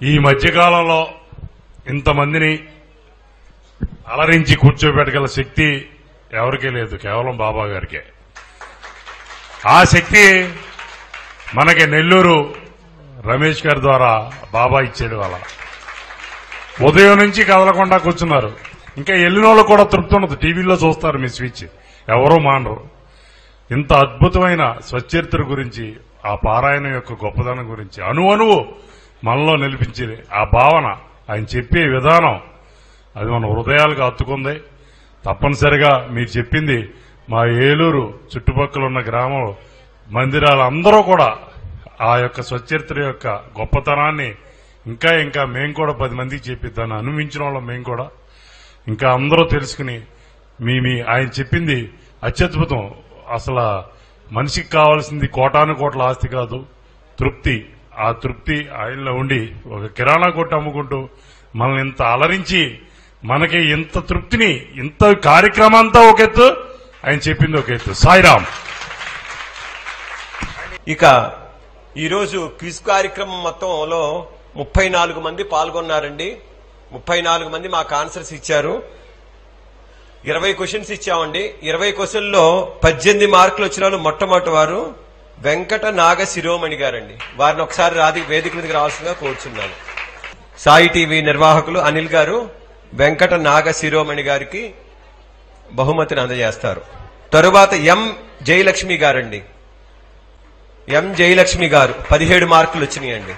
ఈ మధ్యకాలంలో ఇంతమందిని అలరించి కూర్చోబెట్టగల శక్తి ఎవరికీ లేదు కేవలం బాబా గారికే ఆ శక్తి మనకి నెల్లూరు రమేష్ గారి ద్వారా బాబా ఇచ్చాడు వాళ్ళ ఉదయం నుంచి కదలకుండా కూర్చున్నారు ఇంకా వెళ్ళిన వాళ్ళకు కూడా తృప్తి ఉండదు టీవీలో చూస్తారు మీ స్విచ్ ఎవరూ మానరు ఇంత అద్భుతమైన స్వచరిత్ర గురించి ఆ పారాయణం యొక్క గొప్పదనం గురించి అణువణువు మనలో నిలిపించేది ఆ భావన ఆయన చెప్పే విధానం అది మన హృదయాలకు హత్తుకుంది తప్పనిసరిగా మీరు చెప్పింది మా ఏలూరు చుట్టుపక్కల ఉన్న గ్రామం మందిరాలు అందరూ కూడా ఆ యొక్క స్వచరిత్ర యొక్క గొప్పతనాన్ని ఇంకా ఇంకా మేము కూడా పది మందికి చెప్పి దాన్ని అనుభవించిన వాళ్ళం మేము కూడా ఇంకా అందరూ తెలుసుకుని మీ మీ ఆయన చెప్పింది అత్యద్భుతం అసలు మనిషికి కావాల్సింది కోటాను కోట్ల ఆస్తి కాదు తృప్తి ఆ తృప్తి ఆయనలో ఉండి ఒక కిరాణా కొట్టు అమ్ముకుంటూ మనల్ని ఇంత అలరించి మనకి ఇంత తృప్తిని ఇంత కార్యక్రమం అంతా ఒక ఎత్తు ఆయన చెప్పింది ఒక ఎత్తు సాయిరామ్ ఇక ఈరోజు క్విజ్ కార్యక్రమం మొత్తంలో ముప్పై నాలుగు మంది పాల్గొన్నారండి ముప్పై నాలుగు మంది మాకు ఆన్సర్స్ ఇచ్చారు ఇరవై క్వశ్చన్స్ ఇచ్చామండి ఇరవై క్వశ్చన్లో పద్దెనిమిది మార్కులు వచ్చిన వాళ్ళు మొట్టమొదటి వారు వెంకట నాగ శిరోమణి గారండి వారిని ఒకసారి రాది వేదిక మీదకి రావాల్సిందిగా కోరుచున్నాను సాయి టీవీ నిర్వాహకులు అనిల్ గారు వెంకట నాగ శిరోమణి గారికి బహుమతిని అందజేస్తారు తరువాత ఎం జయలక్ష్మి గారండి ఎం జయలక్ష్మి గారు పదిహేడు మార్కులు వచ్చినాయండి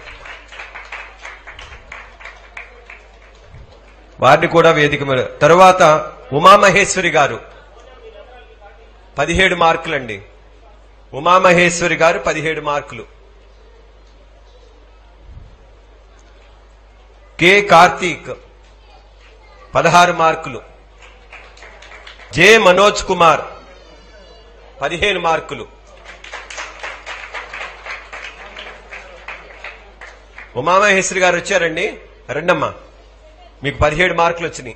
వారిని కూడా వేదిక మీద తరువాత ఉమామహేశ్వరి గారు పదిహేడు మార్కులండి ఉమామహేశ్వరి గారు పదిహేడు మార్కులు కె కార్తీక్ పదహారు మార్కులు జె మనోజ్ కుమార్ పదిహేను మార్కులు ఉమామహేశ్వరి గారు వచ్చారండి రెండమ్మా మీకు పదిహేడు మార్కులు వచ్చినాయి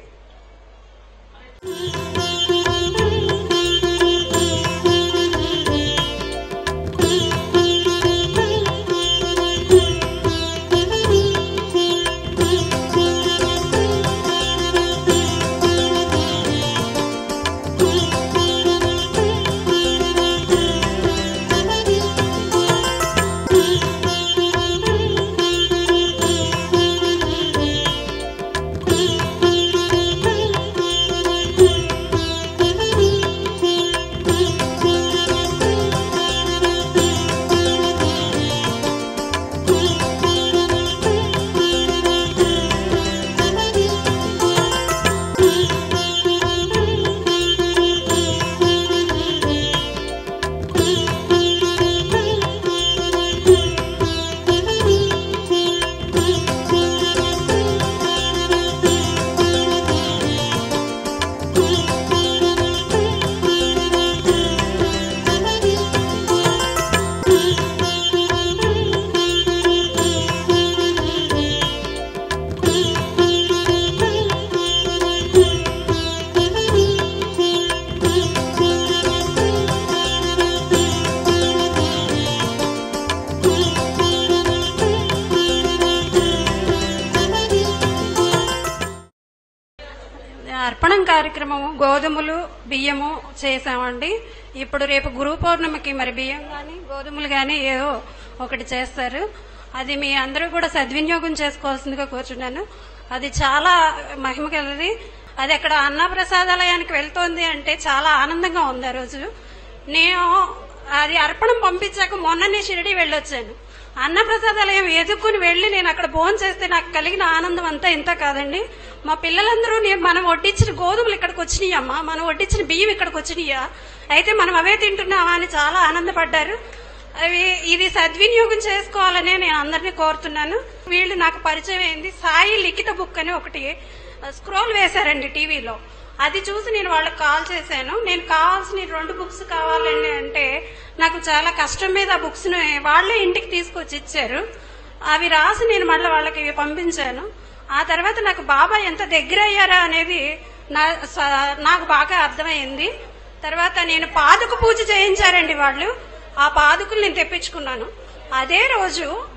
అర్పణం కార్యక్రమము గోధుమలు బియ్యము చేసామండి ఇప్పుడు రేపు గురు పౌర్ణమికి మరి బియ్యం గాని గోధుమలు గాని ఏదో ఒకటి చేస్తారు అది మీ అందరూ కూడా సద్వినియోగం చేసుకోవాల్సిందిగా కోరుచున్నాను అది చాలా మహిమ కలది అది అక్కడ అన్నప్రసాదాలయానికి వెళ్తోంది అంటే చాలా ఆనందంగా ఉంది ఆ రోజు నేను అది అర్పణం పంపించాక మొన్ననే షిరిడి వెళ్ళొచ్చాను అన్నప్రసాదాలయం ఎదుక్కుని వెళ్లి నేను అక్కడ భోజనం చేస్తే నాకు కలిగిన ఆనందం అంతా ఇంత కాదండి మా పిల్లలందరూ నేను మనం వడ్డించిన గోధుమలు ఇక్కడికి వచ్చినాయమ్మా మనం వడ్డించిన బియ్యం ఇక్కడికి వచ్చినాయా అయితే మనం అవే తింటున్నామా అని చాలా ఆనందపడ్డారు అవి ఇది సద్వినియోగం చేసుకోవాలనే నేను అందరినీ కోరుతున్నాను వీళ్ళు నాకు పరిచయం అయింది సాయి లిఖిత బుక్ అని ఒకటి స్క్రోల్ వేశారండి టీవీలో అది చూసి నేను వాళ్ళకి కాల్ చేశాను నేను కావాల్సిన రెండు బుక్స్ కావాలని అంటే నాకు చాలా కష్టం మీద ఆ బుక్స్ ని వాళ్ళే ఇంటికి తీసుకొచ్చి ఇచ్చారు అవి రాసి నేను మళ్ళీ వాళ్ళకి పంపించాను ఆ తర్వాత నాకు బాబా ఎంత దగ్గర అయ్యారా అనేది నా స- నాకు బాగా అర్థమైంది తర్వాత నేను పాదుక పూజ చేయించారండి వాళ్ళు ఆ పాదుకులు నేను తెప్పించుకున్నాను అదే రోజు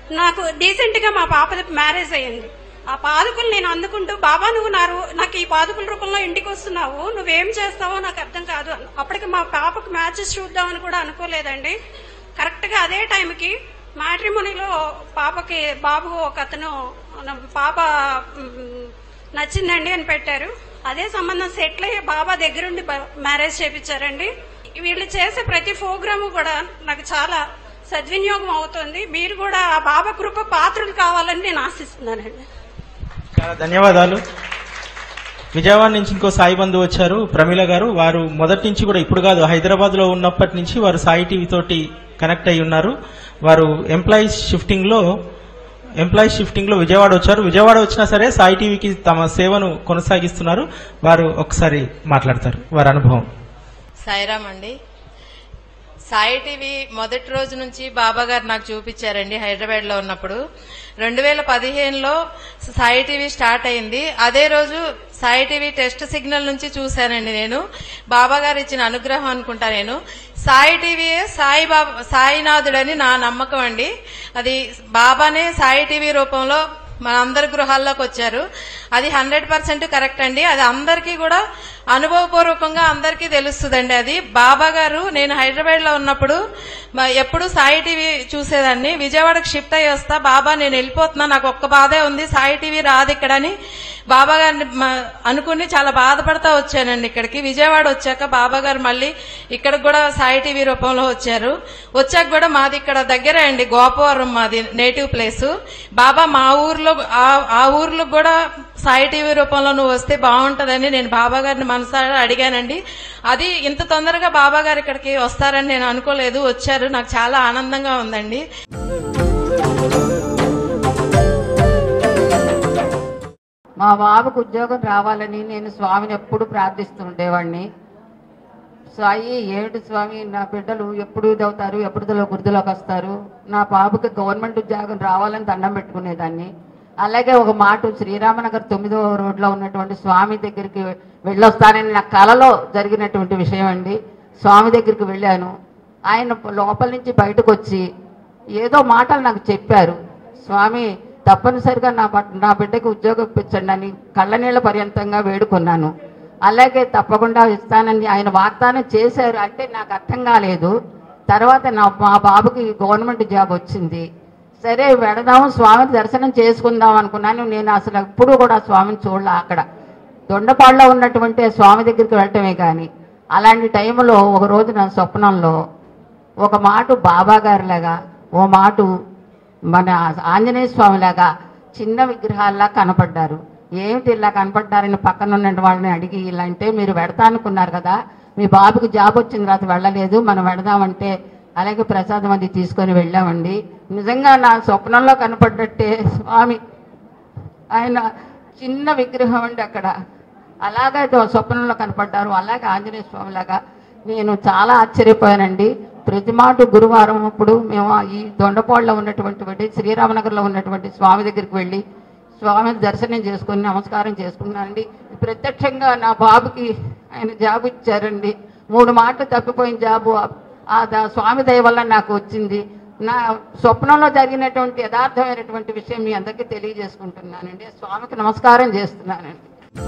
నాకు డీసెంట్ గా మా పాప మ్యారేజ్ అయ్యింది ఆ పాదుకులు నేను అందుకుంటూ బాబా నువ్వు నా రూ- నాకు ఈ పాదుకుల రూపంలో ఇంటికి వస్తున్నావు నువ్వేం చేస్తావో నాకు అర్థం కాదు అన్న. అప్పటికి మా పాపకు మ్యాచెస్ చూద్దామని కూడా అనుకోలేదండి కరెక్ట్ గా అదే టైంకి మ్యాట్రిమోనీలో పాపకి బాబు ఒక అతను నా పాప మ్, నచ్చిందండి అని పెట్టారు అదే సంబంధం సెటిల్ అయ్యే బాబా దగ్గరుండి బ- మ్యారేజ్ చేపించారండి వీళ్ళు చేసే ప్రతి ప్రోగ్రాము కూడా నాకు చాలా సద్వినియోగం అవుతుంది మీరు కూడా ఆ బాబా కృప పాత్రలు కావాలని నేను ఆశిస్తున్నానండి చాలా ధన్యవాదాలు విజయవాడ నుంచి ఇంకో సాయి బంధు వచ్చారు ప్రమీల గారు వారు మొదటి నుంచి కూడా ఇప్పుడు కాదు హైదరాబాద్ లో ఉన్నప్పటి నుంచి వారు సాయి టీవీ తోటి కనెక్ట్ అయి ఉన్నారు వారు ఎంప్లాయీస్ షిఫ్టింగ్ లో ఎంప్లాయీస్ షిఫ్టింగ్ లో విజయవాడ వచ్చారు విజయవాడ వచ్చినా సరే సాయి టీవీకి తమ సేవను కొనసాగిస్తున్నారు వారు ఒకసారి మాట్లాడతారు వారి అనుభవం సాయిరామ్ అండి సాయి టీవీ మొదటి రోజు నుంచి బాబా గారు నాకు చూపించారండి హైదరాబాద్ లో ఉన్నప్పుడు రెండు వేల పదిహేనులో సాయి టీవీ స్టార్ట్ అయింది అదే రోజు సాయి టీవీ టెస్ట్ సిగ్నల్ నుంచి చూశానండి నేను బాబా గారు ఇచ్చిన అనుగ్రహం అనుకుంటా నేను సాయి టీవీ సాయి బాబా సాయినాథుడని నా నమ్మకం అండి అది బాబానే సాయి టీవీ రూపంలో మన అందరి గృహాల్లోకి వచ్చారు అది హండ్రెడ్ పర్సెంట్ కరెక్ట్ అండి అది అందరికీ కూడా అనుభవపూర్వకంగా అందరికీ తెలుస్తుందండి అది బాబా గారు నేను హైదరాబాద్ లో ఉన్నప్పుడు మ- ఎప్పుడు సాయి టీవీ చూసేదాన్ని విజయవాడకు షిఫ్ట్ అయ్యి వస్తా బాబా నేను వెళ్ళిపోతున్నా నాకు ఒక్క బాధే ఉంది సాయి టీవీ రాదు ఇక్కడని బాబా గారిని మ- అనుకుని చాలా బాధపడతా వచ్చానండి ఇక్కడికి విజయవాడ వచ్చాక బాబా గారు మళ్ళీ ఇక్కడికి కూడా సాయి టీవీ రూపంలో వచ్చారు వచ్చాక కూడా మాది ఇక్కడ దగ్గరే అండి గోపవరం మాది నేటివ్ ప్లేస్ బాబా మా ఊర్లో ఆ- ఆ ఊర్లో కూడా సాయి టీవీ రూపంలో నువ్వు వస్తే బాగుంటదని నేను బాబా గారిని మనసారా అడిగానండి అది ఇంత తొందరగా బాబా గారు ఇక్కడికి వస్తారని నేను అనుకోలేదు వచ్చారు నాకు చాలా ఆనందంగా ఉందండి మా బాబుకు ఉద్యోగం రావాలని నేను స్వామిని ఎప్పుడు ప్రార్థిస్తూ ఉండేవాడిని సాయి ఏడు స్వామి నా బిడ్డలు ఎప్పుడు ఇదవుతారు ఎప్పుడు గుర్తులోకి వస్తారు నా బాబుకి గవర్నమెంట్ ఉద్యోగం రావాలని దండం పెట్టుకునేదాన్ని అలాగే ఒక మాట శ్రీరామనగర్ తొమ్మిదో రోడ్లో ఉన్నటువంటి స్వామి దగ్గరికి వెళ్ళొస్తానని నా కలలో జరిగినటువంటి విషయం అండి స్వామి దగ్గరికి వెళ్ళాను ఆయన లోపల నుంచి బయటకు వచ్చి ఏదో మాటలు నాకు చెప్పారు స్వామి తప్పనిసరిగా నా బట్- నా బిడ్డకి ఉద్యోగం ఇప్పించండి అని కళ్ళనీళ్ళ పర్యంతంగా వేడుకున్నాను అలాగే తప్పకుండా ఇస్తానని ఆయన వాగ్దానం చేశారు అంటే నాకు అర్థం కాలేదు తర్వాత నా మా బాబుకి గవర్నమెంట్ జాబ్ వచ్చింది సరే వెడదాం స్వామిని దర్శనం చేసుకుందాం అనుకున్నాను నేను అసలు ఎప్పుడు కూడా స్వామిని చూడలే అక్కడ దొండపాడులో ఉన్నటువంటి స్వామి దగ్గరికి వెళ్ళటమే కానీ అలాంటి టైంలో ఒక రోజు నా స్వప్నంలో ఒక మాట బాబా గారిలాగా ఓ మాట మన ఆంజనేయ స్వామిలాగా చిన్న విగ్రహాల్లా కనపడ్డారు ఏమిటి ఇలా కనపడ్డారని పక్కన ఉన్న వాళ్ళని అడిగి ఇలా అంటే మీరు వెడతా అనుకున్నారు కదా మీ బాబుకి జాబ్ వచ్చిన తర్వాత వెళ్ళలేదు మనం వెడదామంటే అలాగే ప్రసాదం అది తీసుకొని వెళ్ళామండి నిజంగా నా స్వప్నంలో కనపడ్డట్టే స్వామి ఆయన చిన్న విగ్రహం అండి అక్కడ అలాగే దో- స్వప్నంలో కనపడ్డారు అలాగే ఆంజనేయ స్వామి లాగా నేను చాలా ఆశ్చర్యపోయానండి ప్రతి మాట గురువారం అప్పుడు మేము ఈ దొండపాడులో ఉన్నటువంటి శ్రీరామనగర్లో ఉన్నటువంటి స్వామి దగ్గరికి వెళ్ళి స్వామి దర్శనం చేసుకొని నమస్కారం చేసుకున్నానండి ప్రత్యక్షంగా నా బాబుకి ఆయన జాబ్ ఇచ్చారండి మూడు మాటలు తప్పిపోయిన జాబు ఆ దా- స్వామి దయ వల్ల నాకు వచ్చింది నా స్వప్నంలో జరిగినటువంటి యథార్థమైనటువంటి విషయం మీ అందరికీ తెలియజేసుకుంటున్నానండి స్వామికి నమస్కారం చేస్తున్నానండి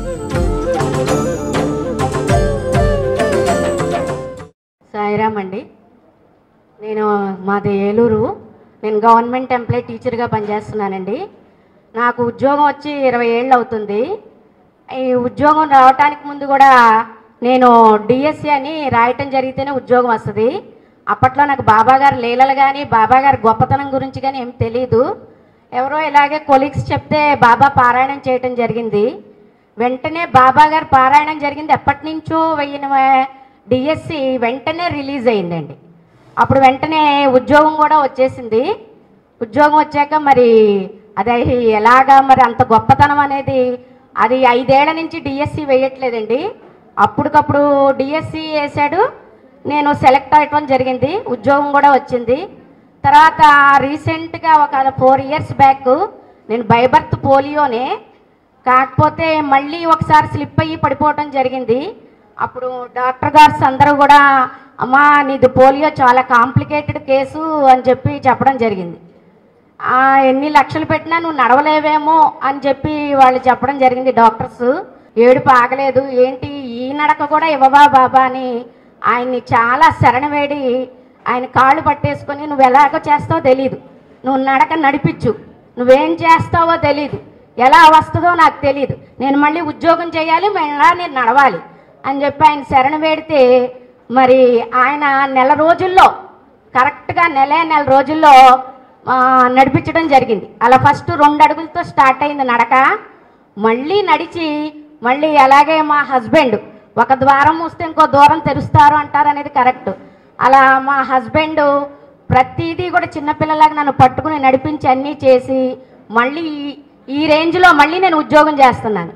సాయిరామ్ అండి నేను మాది ఏలూరు నేను గవర్నమెంట్ ఎంప్లాయ్ టీచర్గా పనిచేస్తున్నానండి నాకు ఉద్యోగం వచ్చి ఇరవై ఏళ్ళు అవుతుంది ఈ ఉద్యోగం రావటానికి ముందు కూడా నేను డిఎస్సి అని రాయటం జరిగితేనే ఉద్యోగం వస్తుంది అప్పట్లో నాకు బాబా గారి లీలలు కానీ బాబా గారి గొప్పతనం గురించి కానీ ఏం తెలియదు ఎవరో ఇలాగే కొలీగ్స్ చెప్తే బాబా పారాయణం చేయటం జరిగింది వెంటనే బాబా గారు పారాయణం జరిగింది ఎప్పటి నుంచో వెయ్యిన డిఎస్సి వెంటనే రిలీజ్ అయిందండి అప్పుడు వెంటనే ఉద్యోగం కూడా వచ్చేసింది ఉద్యోగం వచ్చాక మరి అది ఎలాగా మరి అంత గొప్పతనం అనేది అది ఐదేళ్ల నుంచి డిఎస్సి వేయట్లేదండి అప్పటికప్పుడు డిఎస్సి వేశాడు నేను సెలెక్ట్ అవ్వటం జరిగింది ఉద్యోగం కూడా వచ్చింది తర్వాత రీసెంట్గా ఒక ఫోర్ ఇయర్స్ బ్యాక్ నేను బైబర్త్ పోలియోనే కాకపోతే మళ్ళీ ఒకసారి స్లిప్ అయ్యి పడిపోవటం జరిగింది అప్పుడు డాక్టర్ గార్స్ అందరూ కూడా అమ్మా నీది పోలియో చాలా కాంప్లికేటెడ్ కేసు అని చెప్పి చెప్పడం జరిగింది ఆ, ఎన్ని లక్షలు పెట్టినా నువ్వు నడవలేవేమో అని చెప్పి వాళ్ళు చెప్పడం జరిగింది డాక్టర్స్ ఏడుపు ఆగలేదు ఏంటి ఈ నడక కూడా ఇవ్వవా బాబా అని ఆయన్ని చాలా శరణ వేడి ఆయన కాళ్ళు పట్టేసుకొని నువ్వు ఎలాగో చేస్తావో తెలియదు నువ్వు నడక నడిపించు నువ్వేం చేస్తావో తెలీదు ఎలా వస్తుందో నాకు తెలియదు నేను మళ్ళీ ఉద్యోగం చేయాలి మళ్ళా నేను నడవాలి అని చెప్పి ఆయన శరణ వేడితే మరి ఆయన నెల రోజుల్లో కరెక్ట్గా నెలే నెల రోజుల్లో ఆ, నడిపించడం జరిగింది అలా ఫస్ట్ రెండు అడుగులతో స్టార్ట్ అయింది నడక మళ్ళీ నడిచి మళ్ళీ అలాగే మా హస్బెండ్ ఒక ద్వారం మూస్తే ఇంకో దూరం తెరుస్తారు అంటారు అనేది కరెక్ట్ అలా మా హస్బెండ్ ప్రతిదీ కూడా చిన్నపిల్లలాగా నన్ను పట్టుకుని నడిపించి అన్నీ చేసి మళ్ళీ ఈ- ఈ రేంజ్లో మళ్ళీ నేను ఉద్యోగం చేస్తున్నాను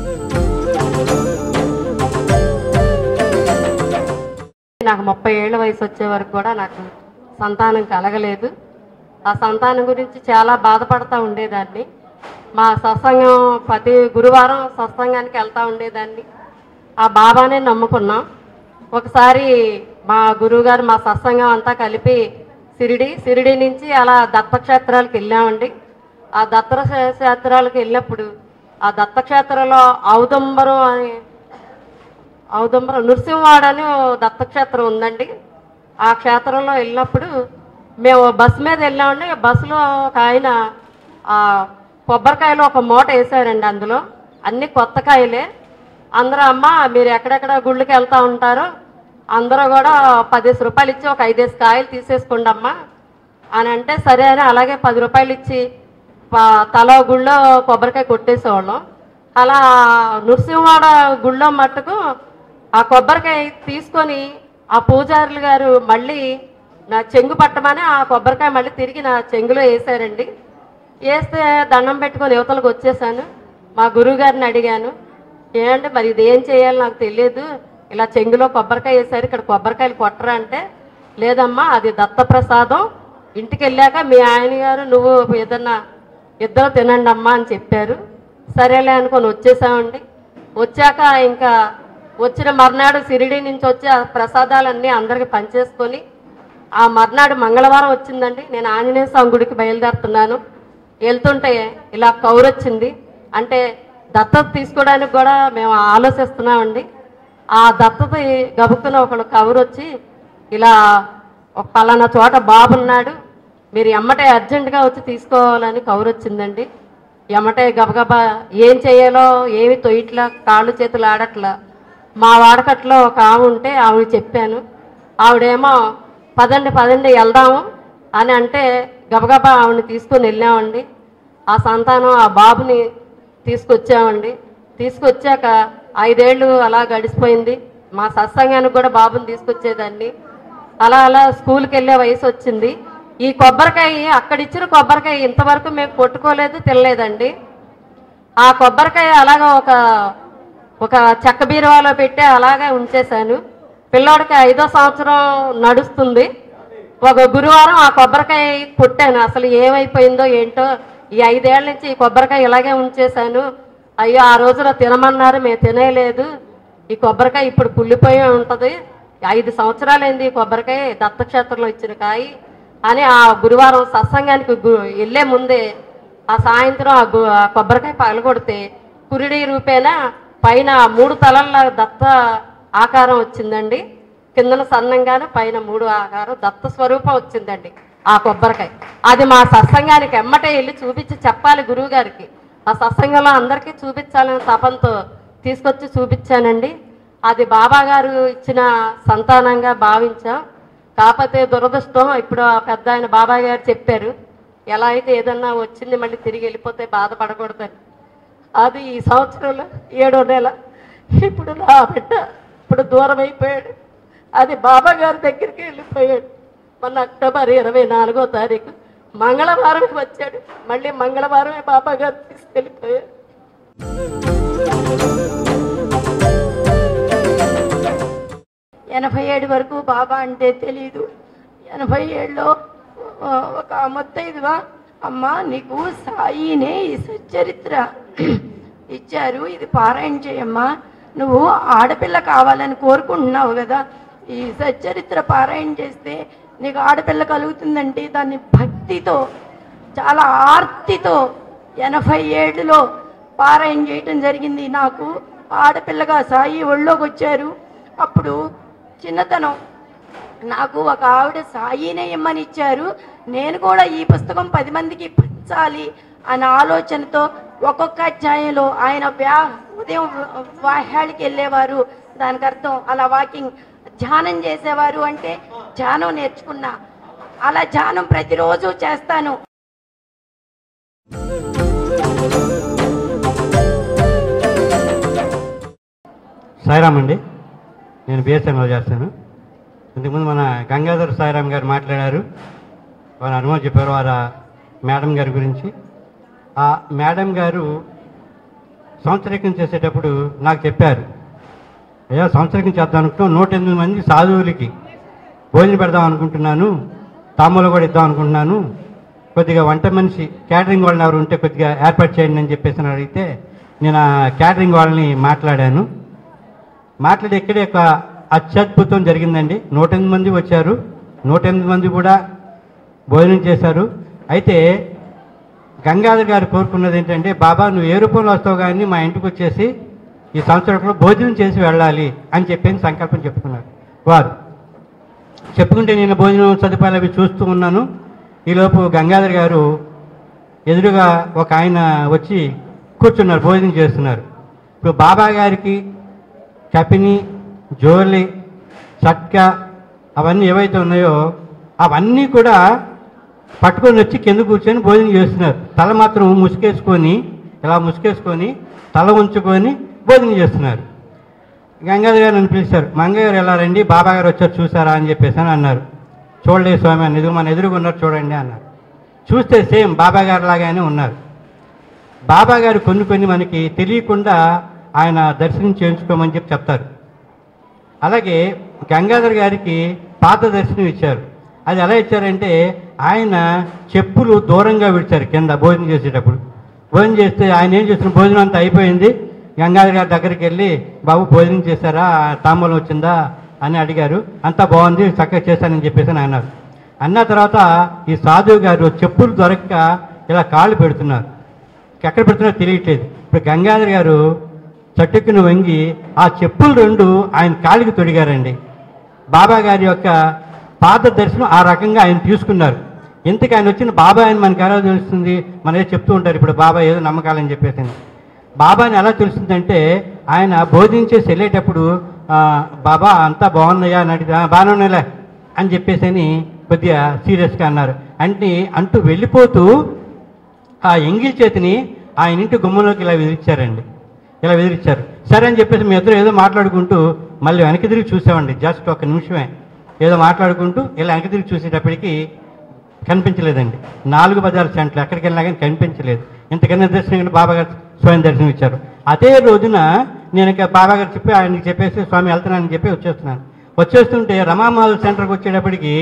నాకు ముప్పై ఏళ్ళ వయసు వచ్చే వరకు కూడా నాకు సంతానం కలగలేదు ఆ సంతానం గురించి చాలా బాధపడతా ఉండేదాన్ని మా సత్సంగం ప్రతి గురువారం సత్సంగానికి వెళ్తా ఉండేదాన్ని ఆ బాబానే నమ్ముకున్నాం ఒకసారి మా గురువుగారు మా సత్సంగం అంతా కలిపి సిరిడి సిరిడి నుంచి అలా దత్తక్షేత్రాలకు వెళ్ళామండి ఆ దత్త క్షేత్రాలకు వెళ్ళినప్పుడు ఆ దత్తక్షేత్రంలో ఔదంబరం అని ఔదంబరం నృసింహవాడ అని ఓ దత్తక్షేత్రం ఉందండి ఆ క్షేత్రంలో వెళ్ళినప్పుడు మేము బస్సు మీద వెళ్ళామండి బస్సులో ఒక ఆయన ఆ కొబ్బరికాయలు ఒక మూట వేసారండి అందులో అన్ని కొత్త కాయలే అందరూ అమ్మ మీరు ఎక్కడెక్కడ గుళ్ళకి వెళ్తా ఉంటారో అందరూ కూడా పదిహేను రూపాయలు ఇచ్చి ఒక ఐదేసి కాయలు తీసేసుకోండి అమ్మా అని అంటే సరే అని అలాగే పది రూపాయలు ఇచ్చి ప- తల గుళ్ళో కొబ్బరికాయ కొట్టేసేవాళ్ళం అలా నృసింహవాడ గుళ్ళో మట్టుకు ఆ కొబ్బరికాయ తీసుకొని ఆ పూజారులు గారు మళ్ళీ నా చెంగు పట్టమని ఆ కొబ్బరికాయ మళ్ళీ తిరిగి నా చెంగులో వేసారండి వేస్తే దండం పెట్టుకొని యువతలకు వచ్చేసాను మా గురువు గారిని అడిగాను ఏంటంటే మరి ఇది ఏం చేయాలి నాకు తెలియదు ఇలా చెంగులో కొబ్బరికాయ వేసారు ఇక్కడ కొబ్బరికాయలు కొట్టరా అంటే లేదమ్మా అది దత్తప్రసాదం ఇంటికి వెళ్ళాక మీ ఆయన గారు నువ్వు ఏదన్నా ఇద్దరు తినండి అమ్మా అని చెప్పారు సరేలే అనుకొని వచ్చేసామండి వచ్చాక ఇంకా వచ్చిన మర్నాడు సిరిడి నుంచి వచ్చి ఆ ప్రసాదాలన్నీ అందరికి పంచేసుకొని ఆ మర్నాడు మంగళవారం వచ్చిందండి నేను ఆంజనేయ స్వామి గుడికి బయలుదేరుతున్నాను వెళ్తుంటే ఇలా కౌరు వచ్చింది అంటే దత్తత తీసుకోవడానికి కూడా మేము ఆలోచిస్తున్నామండి ఆ దత్తత గబుక్కున ఒకళ్ళు కవర్ వచ్చి ఇలా ఒక పలానా చోట బాబు ఉన్నాడు మీరు ఎమ్మటే అర్జెంటుగా వచ్చి తీసుకోవాలని కవర్ వచ్చిందండి ఎమ్మటే గబగబా ఏం చేయాలో ఏమి తొయ్యట్లా కాళ్ళు చేతులు ఆడట్లా మా వాడకట్లో ఒక ఆమె ఉంటే ఆవిడ చెప్పాను ఆవిడేమో పదండి పదండి వెళ్దాము అని అంటే గబగబా ఆవిడని తీసుకొని వెళ్ళామండి ఆ సంతానం ఆ బాబుని తీసుకొచ్చామండి తీసుకొచ్చాక ఐదేళ్ళు అలా గడిచిపోయింది మా సత్సంగానికి కూడా బాబుని తీసుకొచ్చేదాన్ని అలా అలా స్కూల్కి వెళ్ళే వయసు వచ్చింది ఈ కొబ్బరికాయ అక్కడ ఇచ్చిన కొబ్బరికాయ ఇంతవరకు మేము కొట్టుకోలేదు తినలేదండి ఆ కొబ్బరికాయ అలాగా ఒక ఒక చెక్క బీరువాలో పెట్టి అలాగే ఉంచేశాను పిల్లోడికి ఐదో సంవత్సరం నడుస్తుంది ఒక గురువారం ఆ కొబ్బరికాయ పుట్టాను అసలు ఏమైపోయిందో ఏంటో ఈ ఐదేళ్ల నుంచి ఈ కొబ్బరికాయ ఇలాగే ఉంచేశాను అయ్యో ఆ రోజులో తినమన్నారు మేము తినేయలేదు ఈ కొబ్బరికాయ ఇప్పుడు కుళ్ళిపోయి ఉంటుంది ఐదు సంవత్సరాలైంది ఈ కొబ్బరికాయ దత్తక్షేత్రంలో ఇచ్చిన కాయ అని ఆ గురువారం సత్సంగానికి గు- వెళ్ళే ముందే ఆ సాయంత్రం ఆ గు- ఆ కొబ్బరికాయ పగలగొడితే కురిడి రూపేనా పైన మూడు తలల దత్త ఆకారం వచ్చిందండి కిందన సన్నంగాను పైన మూడు ఆకారం దత్త స్వరూపం వచ్చిందండి ఆ కొబ్బరికాయ అది మా సత్సంగానికి ఎమ్మటే వెళ్ళి చూపించి చెప్పాలి గురువు గారికి ఆ సత్సంగంలో అందరికీ చూపించాలనే తపంతో తీసుకొచ్చి చూపించానండి అది బాబా గారు ఇచ్చిన సంతానంగా భావించాం కాకపోతే దురదృష్టం ఇప్పుడు ఆ పెద్ద ఆయన బాబా గారు చెప్పారు ఎలా అయితే ఏదన్నా వచ్చింది మళ్ళీ తిరిగి వెళ్ళిపోతే బాధపడకూడదని అది ఈ సంవత్సరంలో ఏడో నెల ఇప్పుడు నా బిడ్డ ఇప్పుడు దూరం అయిపోయాడు అది బాబా గారి దగ్గరికి వెళ్ళిపోయాడు మొన్న అక్టోబర్ ఇరవై నాలుగో తారీఖు మంగళవారం వచ్చాడు మళ్ళీ మంగళవారమే బాబా గారు తీసుకెళ్ళిపోయాడు ఎనభై ఏడు వరకు బాబా అంటే తెలీదు ఎనభై ఏడులో ఆ, ఒక ముత్తైదువా అమ్మా నీకు సాయినే ఈ సచ్చరిత్ర ఇచ్చారు ఇది పారాయణ చేయమ్మా నువ్వు ఆడపిల్ల కావాలని కోరుకుంటున్నావు కదా ఈ సచ్చరిత్ర పారాయణ చేస్తే నీకు ఆడపిల్ల కలుగుతుందంటే దాన్ని భక్తితో చాలా ఆర్తితో ఎనభై ఏడులో పారాయణ చేయటం జరిగింది నాకు ఆడపిల్లగా సాయి ఒళ్ళోకి వచ్చారు అప్పుడు చిన్నతనం నాకు ఒక ఆవిడ సాయినే ఇమ్మని ఇచ్చారు నేను కూడా ఈ పుస్తకం పది మందికి పంచాలి అనే ఆలోచనతో ఒక్కొక్క అధ్యాయంలో ఆయన వ్యా ఉదయం వాహ్యాలకి వెళ్ళేవారు దానికి అర్థం అలా వాకింగ్ ధ్యానం చేసేవారు అంటే ధ్యానం నేర్చుకున్నా అలా ధ్యానం ప్రతిరోజు చేస్తాను సాయిరామ్ అండి నేను బిఎస్ఎన్లో చేస్తాను ఇంతకుముందు మన గంగాధర్ సాయిరామ్ గారు మాట్లాడారు వారి అనుభవం చెప్పారు వారి మేడం గారి గురించి ఆ మేడం గారు సంవత్సరికం చేసేటప్పుడు నాకు చెప్పారు అయ్యా సంవత్సరికం చేద్దాం అనుకుంటున్నాం నూట ఎనిమిది మంది సాధువులకి భోజనం పెడదాం అనుకుంటున్నాను తాములు కూడా ఇద్దాం అనుకుంటున్నాను కొద్దిగా వంట మనిషి క్యాటరింగ్ వాళ్ళని ఎవరు ఉంటే కొద్దిగా ఏర్పాటు చేయండి అని చెప్పేసి అని అడిగితే నేను ఆ క్యాటరింగ్ వాళ్ళని మాట్లాడాను మాట్లాడి ఇక్కడే ఒక అత్యద్భుతం జరిగిందండి నూట ఎనిమిది మంది వచ్చారు నూట ఎనిమిది మంది కూడా భోజనం చేశారు అయితే గంగాధర్ గారు కోరుకున్నది ఏంటంటే బాబా నువ్వు ఏ రూపంలో వస్తావు కానీ మా ఇంటికి వచ్చేసి ఈ సంవత్సరంలో భోజనం చేసి వెళ్ళాలి అని చెప్పి సంకల్పం చెప్పుకున్నారు వారు చెప్పుకుంటే నేను భోజనం సదుపాయాలు అవి చూస్తూ ఉన్నాను ఈలోపు గంగాధర్ గారు ఎదురుగా ఒక ఆయన వచ్చి కూర్చున్నారు భోజనం చేస్తున్నారు ఇప్పుడు బాబా గారికి కపిని జోలి చట్క అవన్నీ ఏవైతే ఉన్నాయో అవన్నీ కూడా పట్టుకొని వచ్చి కింద కూర్చొని భోజనం చేస్తున్నారు తల మాత్రం ముసుకేసుకొని ఇలా ముసుకేసుకొని తల ఉంచుకొని భోజనం చేస్తున్నారు గంగాధర్ గారు నన్ను పిలిచారు మంగయ్య గారు ఎలా రండి బాబా గారు వచ్చారు చూసారా అని చెప్పేసి అని అన్నారు చూడలేదు స్వామి అని ఎదురు మన ఎదురుగా ఉన్నారు చూడండి అన్నారు చూస్తే సేమ్ బాబా గారు లాగానే ఉన్నారు బాబా గారు కొన్ని కొన్ని మనకి తెలియకుండా ఆయన దర్శనం చేయించుకోమని చెప్పి చెప్తారు అలాగే గంగాధర్ గారికి పాత దర్శనం ఇచ్చారు అది ఎలా ఇచ్చారంటే ఆయన చెప్పులు దూరంగా విడిచారు కింద భోజనం చేసేటప్పుడు భోజనం చేస్తే ఆయన ఏం చేస్తున్న భోజనం అంతా అయిపోయింది గంగాధర్ గారి దగ్గరికి వెళ్ళి బాబు భోజనం చేశారా తాంబూలం వచ్చిందా అని అడిగారు అంతా బాగుంది చక్కగా చేశానని చెప్పేసి అని అన్నారు అన్న తర్వాత ఈ సాధువు గారు చెప్పులు దొరక్క ఇలా కాళ్ళు పెడుతున్నారు ఎక్కడ పెడుతున్నారో తెలియట్లేదు ఇప్పుడు గంగాధర్ గారు చట్టుకుని వంగి ఆ చెప్పులు రెండు ఆయన కాలికి తొడిగారండి బాబా గారి యొక్క పాత దర్శనం ఆ రకంగా ఆయన తీసుకున్నారు ఇంతకు ఆయన వచ్చిన బాబా ఆయన మనకి ఎలా తెలుస్తుంది మన ఏదో చెప్తూ ఉంటారు ఇప్పుడు బాబా ఏదో నమ్మకాలని చెప్పేసి బాబాని ఎలా తెలుస్తుందంటే ఆయన బోధించేసి వెళ్ళేటప్పుడు "ఆ, బాబా అంతా బాగున్నాయా అని అడిగితే "ఆ, బాగానే ఉన్నాయిలే అని చెప్పేసి అని కొద్దిగా సీరియస్గా అన్నారు అంటే అంటూ వెళ్ళిపోతూ ఆ ఎంగిల్ చేతిని ఆయన ఇంటి గుమ్మంలోకి ఇలా విదిలిచ్చారండి ఇలా విదిలిచ్చారు సరే అని చెప్పేసి మీ ఇద్దరు ఏదో మాట్లాడుకుంటూ మళ్ళీ వెనక్కి తిరిగి చూసామండి జస్ట్ ఒక నిమిషమే ఏదో మాట్లాడుకుంటూ ఇలా వెనక్కి తిరిగి చూసేటప్పటికి కనిపించలేదండి నాలుగు బజార్ సెంట్లు ఎక్కడికి వెళ్ళినా కానీ కనిపించలేదు ఇంతకన్నా దర్శనం కంటే బాబా గారు స్వయం దర్శనం ఇచ్చారు అదే రోజున నేను ఇక బాబా గారు చెప్పి ఆయనకి చెప్పేసి స్వామి వెళ్తున్నానని చెప్పి వచ్చేస్తున్నాను వచ్చేస్తుంటే రమామాల్ సెంటర్కి వచ్చేటప్పటికి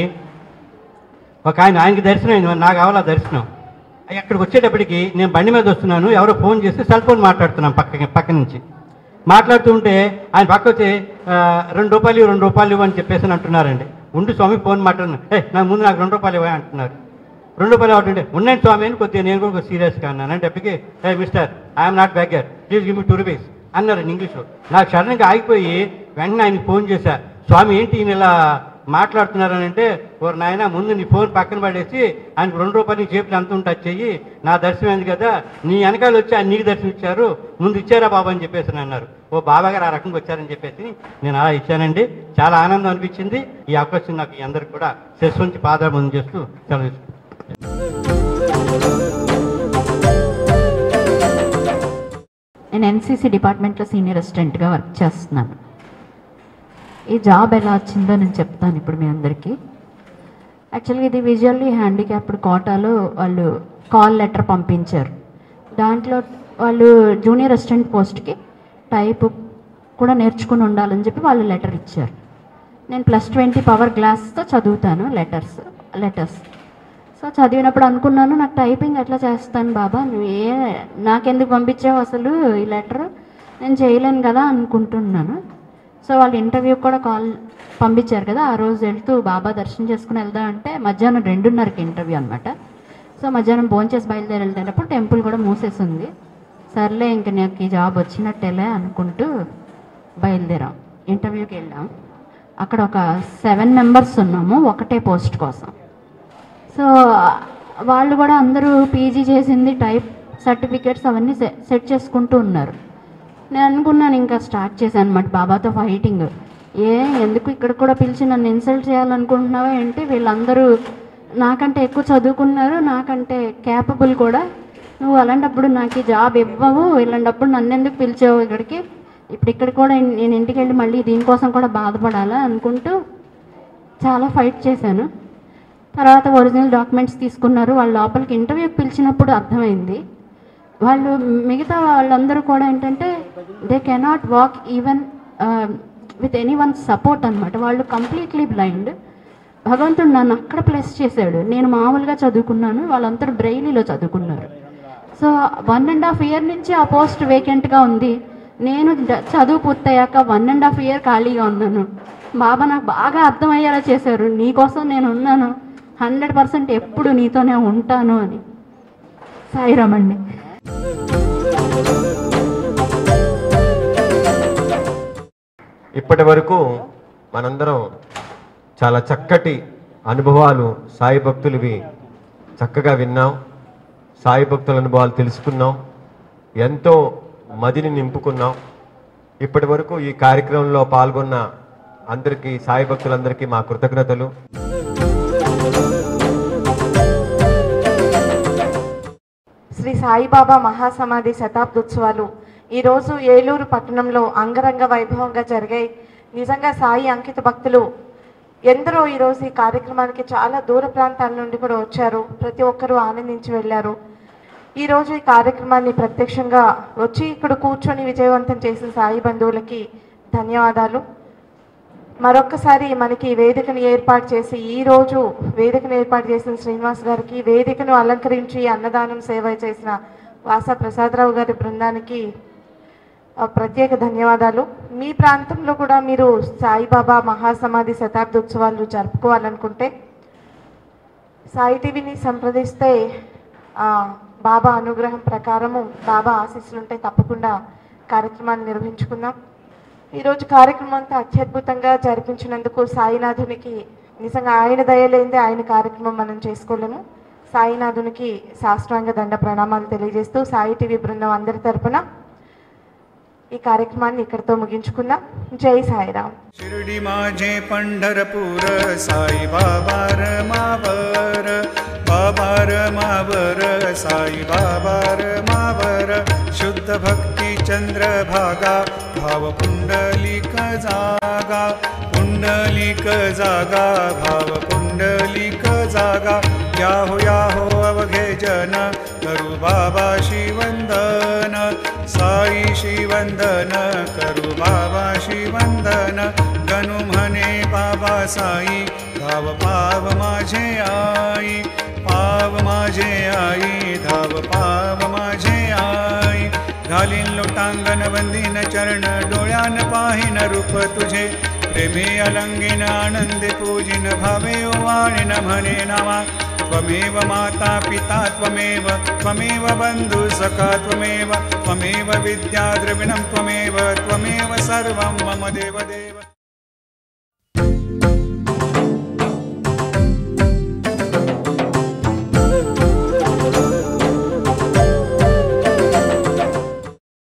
ఒక ఆయన ఆయనకి దర్శనం అయింది మరి నాకు కావాలా దర్శనం అక్కడికి వచ్చేటప్పటికి నేను బండి మీద వస్తున్నాను ఎవరో ఫోన్ చేసి సెల్ ఫోన్ మాట్లాడుతున్నాను పక్క పక్క నుంచి మాట్లాడుతుంటే ఆయన పక్క వచ్చి "ఆ, రెండు రూపాయలు ఇవ్వు, రెండు రూపాయలు ఇవ్వు" అని చెప్పేసి అని అంటున్నారండి ఉండి స్వామి ఫోన్ మాట్లాడినా ఏ నా ముందు నాకు రెండు రూపాయలు ఇవ్వ అంటున్నారు రెండు రూపాయలు ఇవ్వటంటే ఉన్నాను స్వామి అని కొద్దిగా నేను కూడా సీరియస్గా అన్నాను అంటే అప్పటికి ఏ mister I'm not beggar please give me two rupees అన్నారు ఇంగ్లీష్లో నాకు సడన్గా ఆగిపోయి వెంటనే ఆయనకి ఫోన్ చేశా స్వామి ఏంటి ఈయన ఇలా మాట్లాడుతున్నారని అంటే ఓరు నాయన ముందు నీ ఫోన్ పక్కన పడేసి ఆయనకు రెండు రూపాయలు నీ చేతులు అంత ఉంటే అది చెయ్యి నా దర్శనం అయింది కదా నీ వెనకాల వచ్చి ఆయన నీకు దర్శనం ఇచ్చారు ముందు ఇచ్చారా బాబా అని చెప్పేసి అని అన్నారు ఓ బాబా గారు ఆ రకంగా వచ్చారని చెప్పేసి నేను అలా ఇచ్చానండి చాలా ఆనందం అనిపించింది ఈ అవకాశం నాకు ఈ అందరికి కూడా శిస్సు నుంచి పాదాబంధం చేస్తూ సెలవు తీసుకుంటాను. నేను ఎన్సీసీ డిపార్ట్మెంట్లో సీనియర్ అసిస్టెంట్గా వర్క్ చేస్తున్నాను ఈ జాబ్ ఎలా వచ్చిందో నేను చెప్తాను ఇప్పుడు మీ అందరికీ యాక్చువల్గా ఇది విజువల్లీ హ్యాండిక్యాప్డ్ కోటాలో వాళ్ళు కాల్ లెటర్ పంపించారు దాంట్లో వాళ్ళు జూనియర్ అసిస్టెంట్ పోస్ట్కి టైప్ కూడా నేర్చుకుని ఉండాలని చెప్పి వాళ్ళు లెటర్ ఇచ్చారు నేను ప్లస్ ట్వంటీ పవర్ గ్లాస్తో చదువుతాను లెటర్స్ లెటర్స్ సో చదివినప్పుడు అనుకున్నాను నాకు టైపింగ్ ఎట్లా చేస్తాను బాబా నువ్వు ఏ నాకెందుకు పంపించావు అసలు ఈ లెటర్ నేను చేయలేను కదా అనుకుంటున్నాను సో వాళ్ళు ఇంటర్వ్యూ కూడా కాల్ పంపించారు కదా ఆ రోజు వెళ్తూ బాబా దర్శనం చేసుకుని వెళ్దాం అంటే మధ్యాహ్నం రెండున్నరకి ఇంటర్వ్యూ అనమాట సో మధ్యాహ్నం భోంచేసి బయలుదేరి వెళ్తేటప్పుడు టెంపుల్ కూడా మూసేసింది సర్లే ఇంక నాకు ఈ జాబ్ వచ్చినట్టేలే అనుకుంటూ బయలుదేరాం ఇంటర్వ్యూకి వెళ్ళాం అక్కడ ఒక సెవెన్ మెంబర్స్ ఉన్నాము ఒకటే పోస్ట్ కోసం సో వాళ్ళు కూడా అందరూ పీజీ చేసింది టైప్ సర్టిఫికేట్స్ అవన్నీ సె- సెట్ చేసుకుంటూ ఉన్నారు నేను అనుకున్నాను ఇంకా స్టార్ట్ చేశాను అనమాట బాబాతో ఫైటింగ్ ఏ ఎందుకు ఇక్కడ కూడా పిలిచి నన్ను ఇన్సల్ట్ చేయాలనుకుంటున్నావా ఏంటి వీళ్ళందరూ నాకంటే ఎక్కువ చదువుకున్నారు నాకంటే క్యాపబుల్ కూడా నువ్వు అలాంటప్పుడు నాకు ఈ జాబ్ ఇవ్వవు ఇలాంటప్పుడు నన్ను ఎందుకు పిలిచావు ఇక్కడికి ఇప్పుడు ఇక్కడ కూడా నేను ఇంటికి వెళ్ళి మళ్ళీ దీనికోసం కూడా బాధపడాలా అనుకుంటూ చాలా ఫైట్ చేశాను తర్వాత ఒరిజినల్ డాక్యుమెంట్స్ తీసుకున్నారు వాళ్ళ లోపలికి ఇంటర్వ్యూకి పిలిచినప్పుడు అర్థమైంది వాళ్ళు మిగతా వాళ్ళందరూ కూడా ఏంటంటే they cannot walk even with anyone support అనమాట వాళ్ళు కంప్లీట్లీ బ్లైండ్ భగవంతుడు నన్ను అక్కడ ప్లేస్ చేశాడు నేను మామూలుగా చదువుకున్నాను వాళ్ళందరూ బ్రెయిలీలో చదువుకున్నారు so one and half year నుంచి ఆ పోస్ట్ వేకెంట్గా ఉంది నేను డ- చదువు పూర్తయ్యాక వన్ అండ్ హాఫ్ ఇయర్ ఖాళీగా ఉన్నాను బాబా నాకు బాగా అర్థమయ్యేలా చేశారు నీకోసం నేను ఉన్నాను హండ్రెడ్ పర్సెంట్ ఎప్పుడు నీతోనే ఉంటాను అని సాయిరామ్ అండి ఇప్పటి వరకు మనందరం చాలా చక్కటి అనుభవాలు సాయి భక్తులవి చక్కగా విన్నాం సాయి భక్తుల అనుభవాలు తెలుసుకున్నాం ఎంతో మదిని నింపుకున్నాం ఇప్పటి వరకు ఈ కార్యక్రమంలో పాల్గొన్న అందరికీ సాయి భక్తులందరికీ మా కృతజ్ఞతలు శ్రీ సాయిబాబా మహాసమాధి శతాబ్దోత్సవాలు ఈరోజు ఏలూరు పట్టణంలో అంగరంగ వైభవంగా జరిగాయి నిజంగా సాయి అంకిత భక్తులు ఎందరో ఈరోజు ఈ కార్యక్రమానికి చాలా దూర ప్రాంతాల నుండి కూడా వచ్చారు ప్రతి ఒక్కరూ ఆనందించి వెళ్ళారు ఈరోజు ఈ కార్యక్రమాన్ని ప్రత్యక్షంగా వచ్చి ఇక్కడ కూర్చొని విజయవంతం చేసిన సాయి బంధువులకి ధన్యవాదాలు మరొక్కసారి మనకి ఈ వేదికను ఏర్పాటు చేసి ఈ రోజు వేదికను ఏర్పాటు చేసిన శ్రీనివాస్ గారికి వేదికను అలంకరించి అన్నదానం సేవ చేసిన వాసా ప్రసాదరావు గారి బృందానికి ఆ, ప్రత్యేక ధన్యవాదాలు మీ ప్రాంతంలో కూడా మీరు సాయిబాబా మహాసమాధి శతాబ్ది ఉత్సవాలు జరుపుకోవాలనుకుంటే సాయి టీవీని సంప్రదిస్తే ఆ, బాబా అనుగ్రహం ప్రకారము బాబా ఆశీస్సులుంటే తప్పకుండా కార్యక్రమాన్ని నిర్వహించుకుందాం ఈరోజు కార్యక్రమం అంతా అత్యద్భుతంగా జరిపించినందుకు సాయినాథునికి నిజంగా ఆయన దయలేందే ఆయన కార్యక్రమం మనం చేసుకోలేము సాయినాథునికి శాస్త్రాంగ దండ ప్రణామాలు తెలియజేస్తూ సాయి టీవీ బృందం అందరి తరపున ఈ కార్యక్రమాన్ని ఇక్కడితో ముగించుకుందాం జై సాయిరామ్ शिर्डी माझे पंढरपूर साई बाबा रमावर बाबा रमावर साई बाबा रमावर शुद्ध भक्ती चंद्रभागा भाव पुंडलिक जागा पुंडलिक जागा भाव पुंडलिक जागा याहो याहो अवघे जन करू बाबा शिवंदन साई शिवंदन करू बाबा शिवंदन गणू म्हणे बाबा साई धाव पाव माझे आई पाव माझे आई धाव पाव माझे आई घालीन लोटांगण वंदीन चरण डोळ्यान पाहिन रूप तुझे प्रेमे अलंगिन आनंदे पूजिन भावे ओवाळिन म्हणे नामा त्वमेव माता पिता त्वमेव त्वमेव बन्धु सखा त्वमेव त्वमेव विद्या द्रविणं त्वमेव त्वमेव सर्वं मम देवदेव